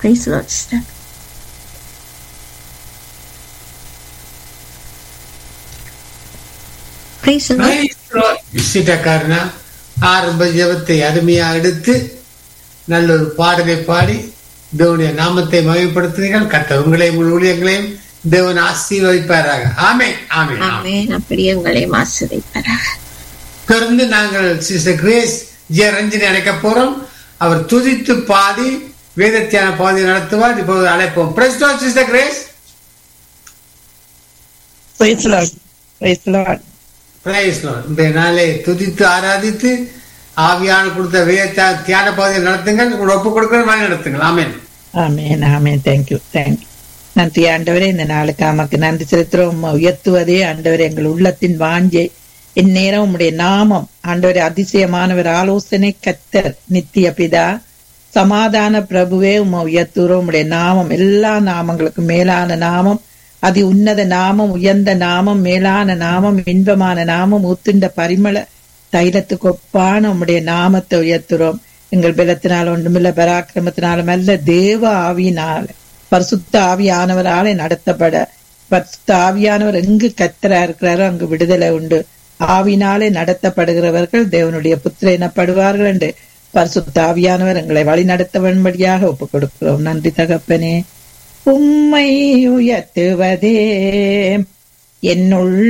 Praise the Lord, sister. Praise the Lord. விசிட்டக்காரனா ஆரம்ப ஜெபத்தை அருமையா எடுத்து நல்ல ஒரு பாடலை பாடி தேவனுடைய நாமத்தை மகிமைப்படுத்துகிறீர்கள் கர்த்தர் உங்களையும் உங்கள் ஊழியங்களையும் தேவன் ஆசீர்வதிப்பாராக ஆமே ஆமே ஆமே ஆமென். அப்படியே உங்களையும் ஆசிரியப்பாராக தொடர்ந்து நாங்கள் சிஸ்டர் கிரேஸ் ஜெய ரஞ்சினி அழைக்க போறோம் அவர் துதித்து பாடி வேதத்தியான பாதை நடத்துவார் இப்போது அழைப்போம் பிரஸ்டோ sister Grace Praise the Lord. Praise the Lord. Praise இந்த நாளை துதித்து ஆராதித்து ஆவியான கொடுத்த வேத தியான பாதையை நடத்துங்கள் உங்களை ஒப்பு கொடுக்கிற மாதிரி நடத்துங்கள் ஆமென் ஆமென் ஆமென் தேங்க்யூ தேங்க்யூ நன்றி ஆண்டவரே இந்த நாளுக்கு நமக்கு நன்றி செலுத்துறோம் உம்மை உயர்த்துவதே ஆண்டவரே எங்கள் உள்ளத்தின் வாஞ்சை இந்நேரம் உம்முடைய நாமம் ஆண்டவரே அதிசயமானவர் ஆலோசனை கத்தர் நித்திய பிதா சமாதான பிரபுவே உம்மை உயர்த்துறோம் உம்முடைய நாமம் எல்லா நாமங்களுக்கும் மேலான நாமம் அதி உன்னத நாமம் உயர்ந்த நாமம் மேலான நாமம் இன்பமான நாமம் ஊத்துண்ட பரிமள தைலத்துக்கு ஒப்பான உம்முடைய நாமத்தை உயர்த்துறோம் எங்கள் பலத்தினால் ஒன்றுமில்ல பராக்கிரமத்தினாலும் அல்ல தேவ ஆவியினால் பரிசுத்த ஆவியானவராலே நடத்தப்பட பரிசுத்த ஆவியானவர் எங்கு கத்தரா இருக்கிறாரோ அங்கு விடுதலை உண்டு ஆவினாலே நடத்தப்படுகிறவர்கள் தேவனுடைய புத்திர எனப்படுவார்கள் என்று பரிசுத்த ஆவியானவர் எங்களை வழி நடத்தவன்படியாக ஒப்புக் கொடுக்கிறோம் நன்றி தகப்பனே உம்மை உயர்த்துவதே என்னுள்